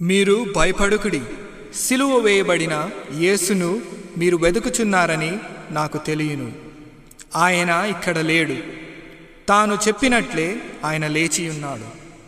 మీరు భయపడుకుడి సిలువ వేయబడిన యేసును మీరు వెతుకుచున్నారని నాకు తెలియను ఆయన ఇక్కడ లేడు తాను చెప్పినట్లే ఆయన లేచి ఉన్నాడు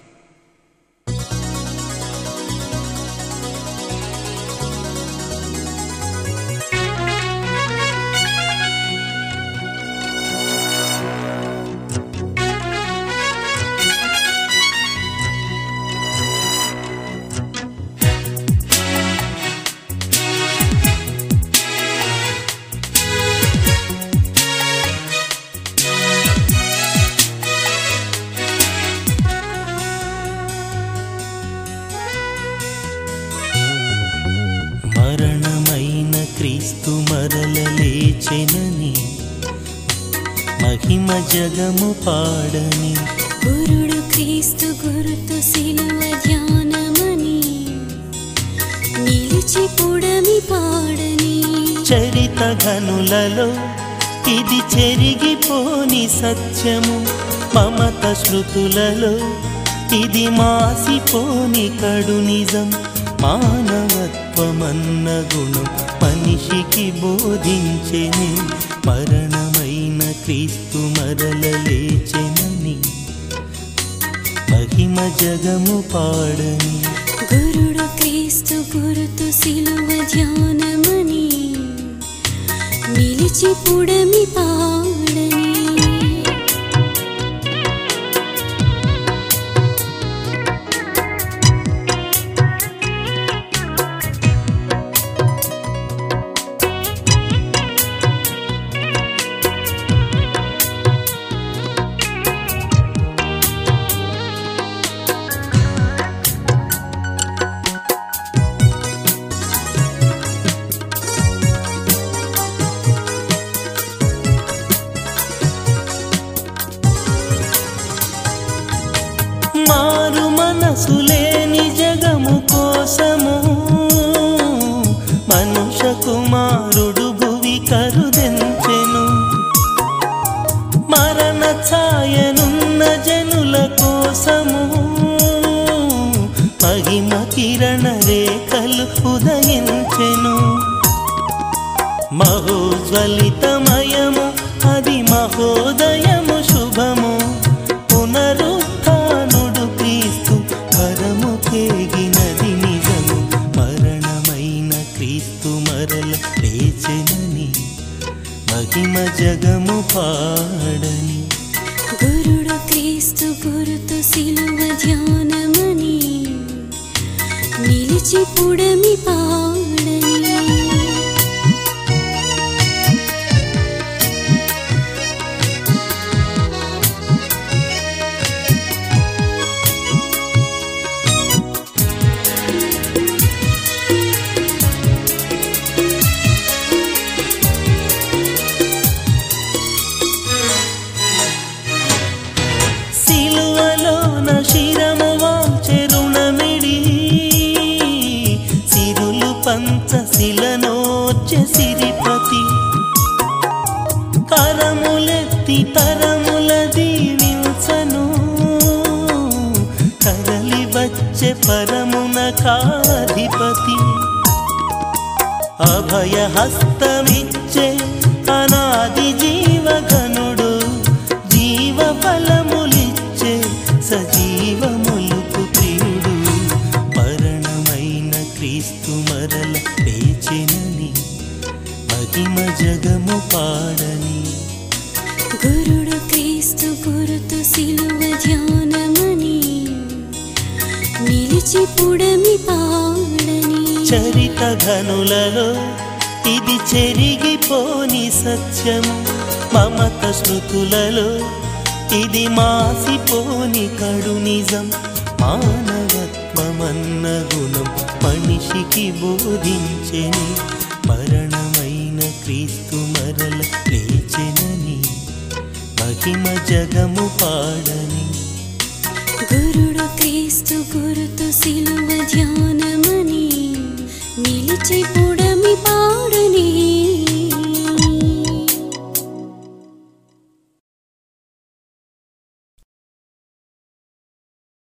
మరణమైన క్రీస్తు మరల లేచెనని మహిమ జగము పాడని గురుడు క్రీస్తు గురుతు సిలువ ధ్యానమని నిలిచి పుడమి పాడని చరిత ఘనులలో ఇది చెరిగిపోని సత్యము మమత శృతులలో ఇది మాసిపోని కడు నిజం మానవత్వమన్న గుణం మనిషికి బోధించెని మరణమైన క్రీస్తు మరల లేచెనని మహిమ జగము పాడని గురుడు క్రీస్తు గురుతు సిలువ ధ్యానమని నిలిచి పుడమి పాడని మారు మనసు లేని జగము కోసము మనుష కుమారుడు భువి కరుదెంచెను మరణ ఛాయనున్న జనుల కోసము మహిమ కిరణ రేఖలు ఉదయించెను మహోజ్వలితమయము అది మహోదయము శుభము పునరుత్నుడు క్రీస్తు పరము కేగినది నిజము మరణమైన క్రీస్తు మరల లేచెనని మహిమ జగము పాడని గురుడు క్రీస్తు గురుతు సిలువ ధ్యానమని నిలిచి పుడమి పాడని సిలువలోన శిరము వాంచెరుణమిడి సిరులు పంచ శిలనోర్చె సిరిపతి కరములెత్తి తరముల దీవించను కదలి వచ్చే పరమున కాధిపతి అభయ హస్తమిచ్చే అనాది జీవగనుడు జీవ ఫలములిచ్చే సజీవములకు ప్రియుడు మరణమైన క్రీస్తు మరల లేచెనని మహిమ జగము పాడని గురుడు క్రీస్తు గురుతు సిలువ ధ్యానమని నిలిచి పుడమి పాడని చరిత ఘనులలో ఇది చెరిగిపోని సత్యము మమత శృతులలో ఇది మాసిపోని కడు నిజం మానవత్వమన్న గుణం మనిషికి బోధించెని మరణమైన క్రీస్తు మరల లేచెనని మహిమ జగము పాడని